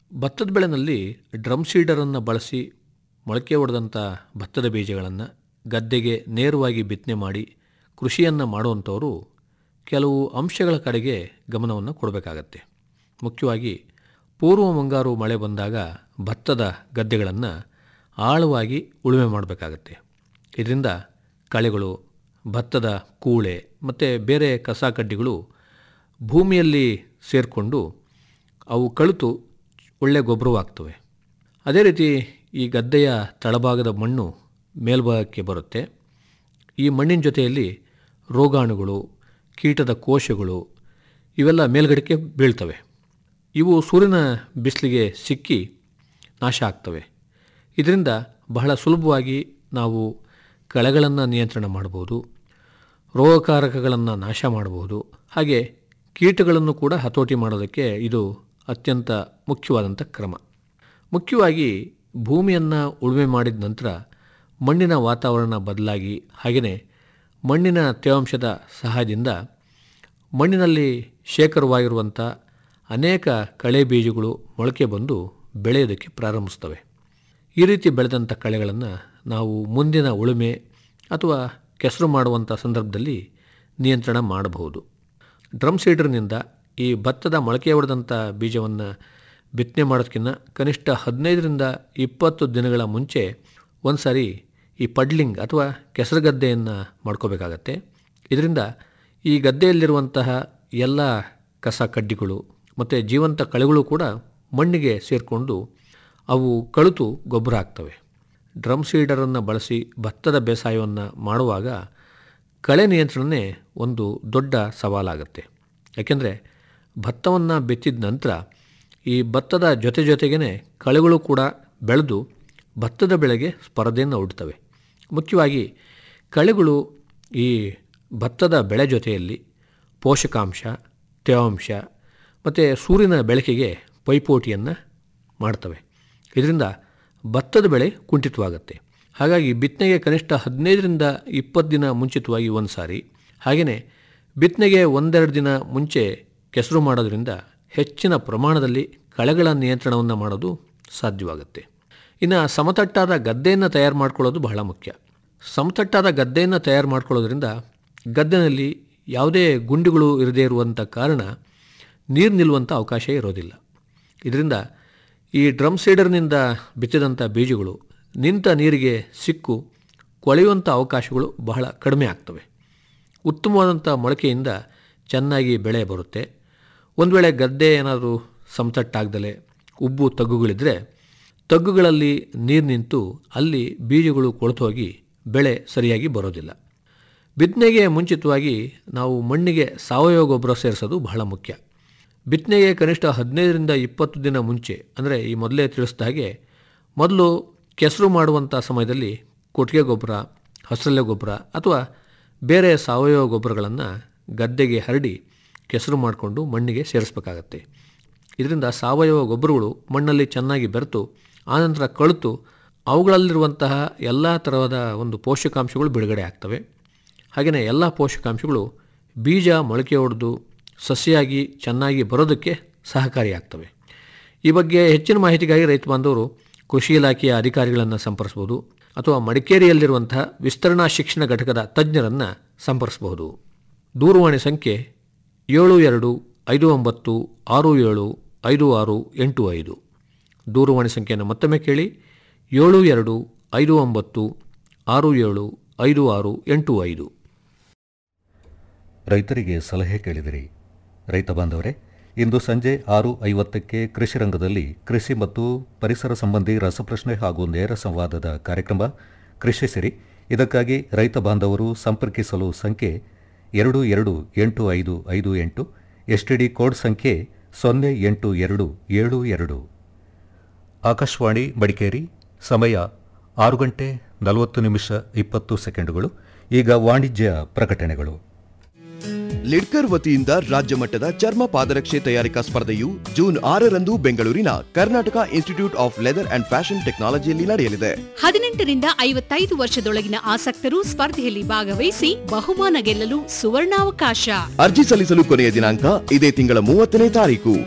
ಭತ್ತದ ಬೆಳೆನಲ್ಲಿ ಡ್ರಮ್ ಸೀಡರನ್ನು ಬಳಸಿ ಮೊಳಕೆ ಹೊಡೆದಂಥ ಭತ್ತದ ಬೀಜಗಳನ್ನು ಗದ್ದೆಗೆ ನೇರವಾಗಿ ಬಿತ್ತನೆ ಮಾಡಿ ಕೃಷಿಯನ್ನು ಮಾಡುವಂಥವರು ಕೆಲವು ಅಂಶಗಳ ಕಡೆಗೆ ಗಮನವನ್ನು ಕೊಡಬೇಕಾಗತ್ತೆ ಮುಖ್ಯವಾಗಿ ಪೂರ್ವ ಮುಂಗಾರು ಮಳೆ ಬಂದಾಗ ಭತ್ತದ ಗದ್ದೆಗಳನ್ನು ಆಳವಾಗಿ ಉಳುಮೆ ಮಾಡಬೇಕಾಗತ್ತೆ ಇದರಿಂದ ಕಳೆಗಳು ಭತ್ತದ ಕೂಳೆ ಮತ್ತು ಬೇರೆ ಕಸ ಕಡ್ಡಿಗಳು ಭೂಮಿಯಲ್ಲಿ ಸೇರಿಕೊಂಡು ಅವು ಕಳಿತು ಒಳ್ಳೆಯ ಗೊಬ್ಬರವಾಗ್ತವೆ ಅದೇ ರೀತಿ ಈ ಗದ್ದೆಯ ತಳಭಾಗದ ಮಣ್ಣು ಮೇಲ್ಭಾಗಕ್ಕೆ ಬರುತ್ತೆ ಈ ಮಣ್ಣಿನ ಜೊತೆಯಲ್ಲಿ ರೋಗಾಣುಗಳು ಕೀಟದ ಕೋಶಗಳು ಇವೆಲ್ಲ ಮೇಲ್ಗಡೆಗೆ ಬೀಳ್ತವೆ ಇವು ಸೂರ್ಯನ ಬಿಸಿಲಿಗೆ ಸಿಕ್ಕಿ ನಾಶ ಆಗ್ತವೆ ಇದರಿಂದ ಬಹಳ ಸುಲಭವಾಗಿ ನಾವು ಕಳೆಗಳನ್ನು ನಿಯಂತ್ರಣ ಮಾಡ್ಬೋದು ರೋಗಕಾರಕಗಳನ್ನು ನಾಶ ಮಾಡಬಹುದು ಹಾಗೆ ಕೀಟಗಳನ್ನು ಕೂಡ ಹತೋಟಿ ಮಾಡೋದಕ್ಕೆ ಇದು ಅತ್ಯಂತ ಮುಖ್ಯವಾದಂಥ ಕ್ರಮ ಮುಖ್ಯವಾಗಿ ಭೂಮಿಯನ್ನು ಉಳುಮೆ ಮಾಡಿದ ನಂತರ ಮಣ್ಣಿನ ವಾತಾವರಣ ಬದಲಾಗಿ ಹಾಗೆಯೇ ಮಣ್ಣಿನ ತೇವಾಂಶದ ಸಹಾಯದಿಂದ ಮಣ್ಣಿನಲ್ಲಿ ಶೇಖರವಾಗಿರುವಂಥ ಅನೇಕ ಕಳೆ ಬೀಜಗಳು ಮೊಳಕೆ ಬಂದು ಬೆಳೆಯೋದಕ್ಕೆ ಪ್ರಾರಂಭಿಸ್ತವೆ ಈ ರೀತಿ ಬೆಳೆದಂಥ ಕಳೆಗಳನ್ನು ನಾವು ಮುಂದಿನ ಉಳುಮೆ ಅಥವಾ ಕೆಸರು ಮಾಡುವಂಥ ಸಂದರ್ಭದಲ್ಲಿ ನಿಯಂತ್ರಣ ಮಾಡಬಹುದು ಡ್ರಮ್ ಸೀಡರ್ನಿಂದ ಈ ಭತ್ತದ ಮೊಳಕೆ ಹೊಡೆದಂಥ ಬೀಜವನ್ನು ಬಿತ್ತನೆ ಮಾಡೋದಕ್ಕಿಂತ ಕನಿಷ್ಠ ಹದಿನೈದರಿಂದ ಇಪ್ಪತ್ತು ದಿನಗಳ ಮುಂಚೆ ಒಂದು ಸಾರಿ ಈ ಪಡ್ಲಿಂಗ್ ಅಥವಾ ಕೆಸರು ಗದ್ದೆಯನ್ನು ಮಾಡ್ಕೋಬೇಕಾಗತ್ತೆ ಇದರಿಂದ ಈ ಗದ್ದೆಯಲ್ಲಿರುವಂತಹ ಎಲ್ಲ ಕಸ ಕಡ್ಡಿಗಳು ಮತ್ತು ಜೀವಂತ ಕಳೆಗಳು ಕೂಡ ಮಣ್ಣಿಗೆ ಸೇರಿಕೊಂಡು ಅವು ಕಳುತು ಗೊಬ್ಬರ ಆಗ್ತವೆ ಡ್ರಮ್ ಸೀಡರನ್ನು ಬಳಸಿ ಭತ್ತದ ಬೇಸಾಯವನ್ನು ಮಾಡುವಾಗ ಕಳೆ ನಿಯಂತ್ರಣನೇ ಒಂದು ದೊಡ್ಡ ಸವಾಲಾಗುತ್ತೆ ಯಾಕೆಂದರೆ ಭತ್ತವನ್ನು ಬಿತ್ತಿದ ನಂತರ ಈ ಭತ್ತದ ಜೊತೆ ಜೊತೆಗೇ ಕಳೆಗಳು ಕೂಡ ಬೆಳೆದು ಭತ್ತದ ಬೆಳೆಗೆ ಸ್ಪರ್ಧೆಯನ್ನು ಒಡ್ತವೆ ಮುಖ್ಯವಾಗಿ ಕಳೆಗಳು ಈ ಭತ್ತದ ಬೆಳೆ ಜೊತೆಯಲ್ಲಿ ಪೋಷಕಾಂಶ ತೇವಾಂಶ ಮತ್ತು ಸೂರ್ಯನ ಬೆಳಕಿಗೆ ಪೈಪೋಟಿಯನ್ನು ಮಾಡ್ತವೆ ಇದರಿಂದ ಭತ್ತದ ಬೆಳೆ ಕುಂಠಿತವಾಗುತ್ತೆ ಹಾಗಾಗಿ ಬಿತ್ತನೆಗೆ ಕನಿಷ್ಠ ಹದಿನೈದರಿಂದ ಇಪ್ಪತ್ತು ದಿನ ಮುಂಚಿತವಾಗಿ ಒಂದು ಸಾರಿ ಹಾಗೆಯೇ ಬಿತ್ತನೆಗೆ ಒಂದೆರಡು ದಿನ ಮುಂಚೆ ಕೆಸರು ಮಾಡೋದ್ರಿಂದ ಹೆಚ್ಚಿನ ಪ್ರಮಾಣದಲ್ಲಿ ಕಳೆಗಳ ನಿಯಂತ್ರಣವನ್ನು ಮಾಡೋದು ಸಾಧ್ಯವಾಗುತ್ತೆ ಇನ್ನು ಸಮತಟ್ಟಾದ ಗದ್ದೆಯನ್ನು ತಯಾರು ಮಾಡ್ಕೊಳ್ಳೋದು ಬಹಳ ಮುಖ್ಯ ಸಮತಟ್ಟಾದ ಗದ್ದೆಯನ್ನು ತಯಾರು ಮಾಡ್ಕೊಳ್ಳೋದ್ರಿಂದ ಗದ್ದೆನಲ್ಲಿ ಯಾವುದೇ ಗುಂಡಿಗಳು ಇರದೇ ಇರುವಂಥ ಕಾರಣ ನೀರು ನಿಲ್ಲುವಂಥ ಅವಕಾಶ ಇರೋದಿಲ್ಲ ಇದರಿಂದ ಈ ಡ್ರಮ್ ಸೀಡರ್ನಿಂದ ಬಿತ್ತಿದಂಥ ಬೀಜಗಳು ನಿಂತ ನೀರಿಗೆ ಸಿಕ್ಕು ಕೊಳೆಯುವಂಥ ಅವಕಾಶಗಳು ಬಹಳ ಕಡಿಮೆ ಆಗ್ತವೆ ಉತ್ತಮವಾದಂಥ ಮೊಳಕೆಯಿಂದ ಚೆನ್ನಾಗಿ ಬೆಳೆ ಬರುತ್ತೆ ಒಂದು ವೇಳೆ ಗದ್ದೆ ಏನಾದರೂ ಸಮತಟ್ಟಾಗ್ದಲೆ ಉಬ್ಬು ತಗ್ಗುಗಳಿದ್ದರೆ ತಗ್ಗುಗಳಲ್ಲಿ ನೀರು ನಿಂತು ಅಲ್ಲಿ ಬೀಜಗಳು ಕೊಳೆತು ಹೋಗಿ ಬೆಳೆ ಸರಿಯಾಗಿ ಬರೋದಿಲ್ಲ ಬಿತ್ತನೆಗೆ ಮುಂಚಿತವಾಗಿ ನಾವು ಮಣ್ಣಿಗೆ ಸಾವಯವ ಗೊಬ್ಬರ ಸೇರಿಸೋದು ಬಹಳ ಮುಖ್ಯ ಬಿತ್ತನೆಗೆ ಕನಿಷ್ಠ ಹದಿನೈದರಿಂದ ಇಪ್ಪತ್ತು ದಿನ ಮುಂಚೆ ಅಂದರೆ ಈ ಮೊದಲೇ ತಿಳಿಸಿದ ಹಾಗೆ ಮೊದಲು ಕೆಸರು ಮಾಡುವಂಥ ಸಮಯದಲ್ಲಿ ಕೊಟ್ಟಿಗೆ ಗೊಬ್ಬರ ಹಸಿರೆಲೆ ಗೊಬ್ಬರ ಅಥವಾ ಬೇರೆ ಸಾವಯವ ಗೊಬ್ಬರಗಳನ್ನು ಗದ್ದೆಗೆ ಹರಡಿ ಕೆಸರು ಮಾಡಿಕೊಂಡು ಮಣ್ಣಿಗೆ ಸೇರಿಸಬೇಕಾಗತ್ತೆ ಇದರಿಂದ ಸಾವಯವ ಗೊಬ್ಬರಗಳು ಮಣ್ಣಲ್ಲಿ ಚೆನ್ನಾಗಿ ಬೆರೆತು ಆನಂತರ ಕಳಿತು ಅವುಗಳಲ್ಲಿರುವಂತಹ ಎಲ್ಲ ಥರದ ಒಂದು ಪೋಷಕಾಂಶಗಳು ಬಿಡುಗಡೆ ಆಗ್ತವೆ ಹಾಗೆಯೇ ಎಲ್ಲ ಪೋಷಕಾಂಶಗಳು ಬೀಜ ಮೊಳಕೆ ಹೊಡೆದು ಸಸಿಯಾಗಿ ಚೆನ್ನಾಗಿ ಬರೋದಕ್ಕೆ ಸಹಕಾರಿಯಾಗ್ತವೆ ಈ ಬಗ್ಗೆ ಹೆಚ್ಚಿನ ಮಾಹಿತಿಗಾಗಿ ರೈತ ಬಾಂಧವರು ಕೃಷಿ ಇಲಾಖೆಯ ಅಧಿಕಾರಿಗಳನ್ನು ಸಂಪರ್ಸ್ಬೋದು ಅಥವಾ ಮಡಿಕೇರಿಯಲ್ಲಿರುವಂತಹ ವಿಸ್ತರಣಾ ಶಿಕ್ಷಣ ಘಟಕದ ತಜ್ಞರನ್ನು ಸಂಪರ್ಸ್ಬಹುದು ದೂರವಾಣಿ ಸಂಖ್ಯೆ ಏಳು ಎರಡು ಐದು ಒಂಬತ್ತು ಆರು ಏಳು ಐದು ಆರು ಎಂಟು ಐದು ದೂರವಾಣಿ ಸಂಖ್ಯೆಯನ್ನು ಮತ್ತೊಮ್ಮೆ ಕೇಳಿ ಏಳು ಎರಡು ಐದು ಒಂಬತ್ತು ಆರು ಏಳು ಐದು ಆರು ಎಂಟು ಐದು ರೈತರಿಗೆ ಸಲಹೆ ಕೇಳಿದಿರಿ ರೈತ ಬಾಂಧವರೇ ಇಂದು ಸಂಜೆ ಆರು ಐವತ್ತಕ್ಕೆ ಕೃಷಿ ರಂಗದಲ್ಲಿ ಕೃಷಿ ಮತ್ತು ಪರಿಸರ ಸಂಬಂಧಿ ರಸಪ್ರಶ್ನೆ ಹಾಗೂ ನೇರ ಸಂವಾದದ ಕಾರ್ಯಕ್ರಮ ಕೃಷಿ ಸಿರಿ ಇದಕ್ಕಾಗಿ ರೈತ ಬಾಂಧವರು ಸಂಪರ್ಕಿಸಲು ಸಂಖ್ಯೆ ಎರಡು ಎರಡು ಎಂಟು ಐದು ಐದು ಎಂಟು ಎಸ್ಟಿಡಿ ಕೋಡ್ ಸಂಖ್ಯೆ ಸೊನ್ನೆ ಎಂಟು ಎರಡು ಏಳು ಎರಡು ಆಕಾಶವಾಣಿ ಮಡಿಕೇರಿ ಸಮಯ ಆರು ಗಂಟೆ ನಲವತ್ತು ನಿಮಿಷ ಇಪ್ಪತ್ತು ಸೆಕೆಂಡುಗಳು ಈಗ ವಾಣಿಜ್ಯ ಪ್ರಕಟಣೆಗಳು ಲಿಡ್ಕರ್ ವತಿಯಿಂದ ರಾಜ್ಯ ಮಟ್ಟದ ಚರ್ಮ ಪಾದರಕ್ಷೆ ತಯಾರಿಕಾ ಸ್ಪರ್ಧೆಯು ಜೂನ್ ಆರರಂದು ಬೆಂಗಳೂರಿನ Karnataka institute of leather and fashion ಟೆಕ್ನಾಲಜಿಯಲ್ಲಿ ನಡೆಯಲಿದೆ ಹದಿನೆಂಟರಿಂದ ಐವತ್ತೈದು ವರ್ಷದೊಳಗಿನ ಆಸಕ್ತರು ಸ್ಪರ್ಧೆಯಲ್ಲಿ ಭಾಗವಹಿಸಿ ಬಹುಮಾನ ಗೆಲ್ಲಲು ಸುವರ್ಣಾವಕಾಶ ಅರ್ಜಿ ಸಲ್ಲಿಸಲು ಕೊನೆಯ ದಿನಾಂಕ ಇದೇ ತಿಂಗಳ ಮೂವತ್ತನೇ ತಾರೀಕು